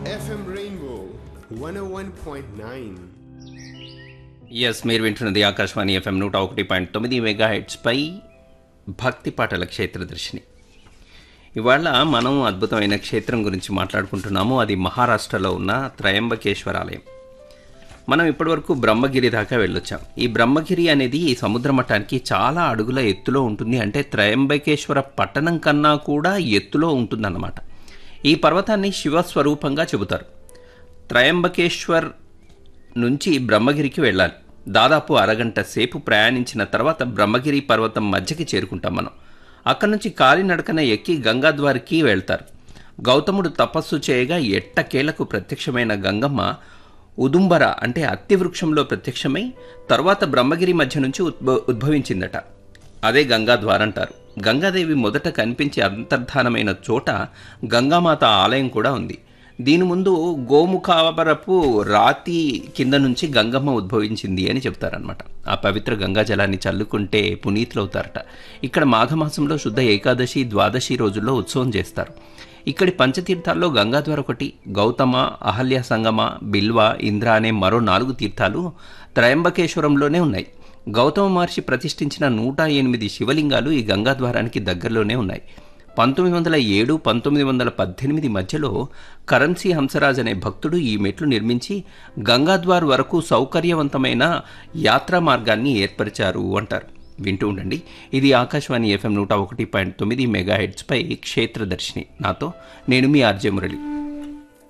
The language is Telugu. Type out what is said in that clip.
FM Rainbow 101.9. ఎస్ మీరు వింటున్నది ఆకాశవాణి ఎఫ్ఎం నూట ఒకటి పాయింట్ తొమ్మిది మెగా పై భక్తి పాటల క్షేత్రదర్శిని ఇవాళ మనం అద్భుతమైన క్షేత్రం గురించి మాట్లాడుకుంటున్నాము అది మహారాష్ట్రలో ఉన్న త్రయంబకేశ్వర ఆలయం మనం ఇప్పటివరకు బ్రహ్మగిరి దాకా వెళ్ళొచ్చాం ఈ బ్రహ్మగిరి అనేది ఈ సముద్ర మట్టానికి చాలా అడుగుల ఎత్తులో ఉంటుంది అంటే త్రయంబకేశ్వర పట్టణం కన్నా కూడా ఎత్తులో ఉంటుందన్నమాట ఈ పర్వతాన్ని శివస్వరూపంగా చెబుతారు త్రయంబకేశ్వర్ నుంచి బ్రహ్మగిరికి వెళ్ళాలి దాదాపు అరగంట సేపు ప్రయాణించిన తర్వాత బ్రహ్మగిరి పర్వతం మధ్యకి చేరుకుంటాం మనం అక్కడి నుంచి కాలినడకన ఎక్కి గంగాద్వారికి వెళ్తారు గౌతముడు తపస్సు చేయగా ఎట్టకేలకు ప్రత్యక్షమైన గంగమ్మ ఉదుంబర అంటే అత్తి వృక్షంలో ప్రత్యక్షమై తర్వాత బ్రహ్మగిరి మధ్య నుంచి ఉద్భ ఉద్భవించిందట అదే గంగాద్వార అంటారు గంగాదేవి మొదట కనిపించి అంతర్ధానమైన చోట గంగామాత ఆలయం కూడా ఉంది దీని ముందు గోముఖావరపు రాతి కింద నుంచి గంగమ్మ ఉద్భవించింది అని చెప్తారనమాట ఆ పవిత్ర గంగా జలాన్ని చల్లుకుంటే పునీతులవుతారట ఇక్కడ మాఘమాసంలో శుద్ధ ఏకాదశి ద్వాదశి రోజుల్లో ఉత్సవం చేస్తారు ఇక్కడి పంచతీర్థాల్లో గంగాద్వార ఒకటి గౌతమ అహల్య సంగమ బిల్వ ఇంద్ర అనే మరో నాలుగు తీర్థాలు త్రయంబకేశ్వరంలోనే ఉన్నాయి గౌతమ మహర్షి ప్రతిష్ఠించిన నూట ఎనిమిది శివలింగాలు ఈ గంగాద్వారానికి దగ్గరలోనే ఉన్నాయి పంతొమ్మిది వందల ఏడు పంతొమ్మిది వందల పద్దెనిమిది మధ్యలో కరెన్సీ హంసరాజ్ అనే భక్తుడు ఈ మెట్లు నిర్మించి గంగాద్వార్ వరకు సౌకర్యవంతమైన యాత్రా మార్గాన్ని ఏర్పరిచారు అంటారు వింటూ ఉండండి ఇది ఆకాశవాణి ఎఫ్ఎం నూట ఒకటి పాయింట్ తొమ్మిది మెగా పై క్షేత్రదర్శిని నాతో నేను మీ ఆర్జే మురళి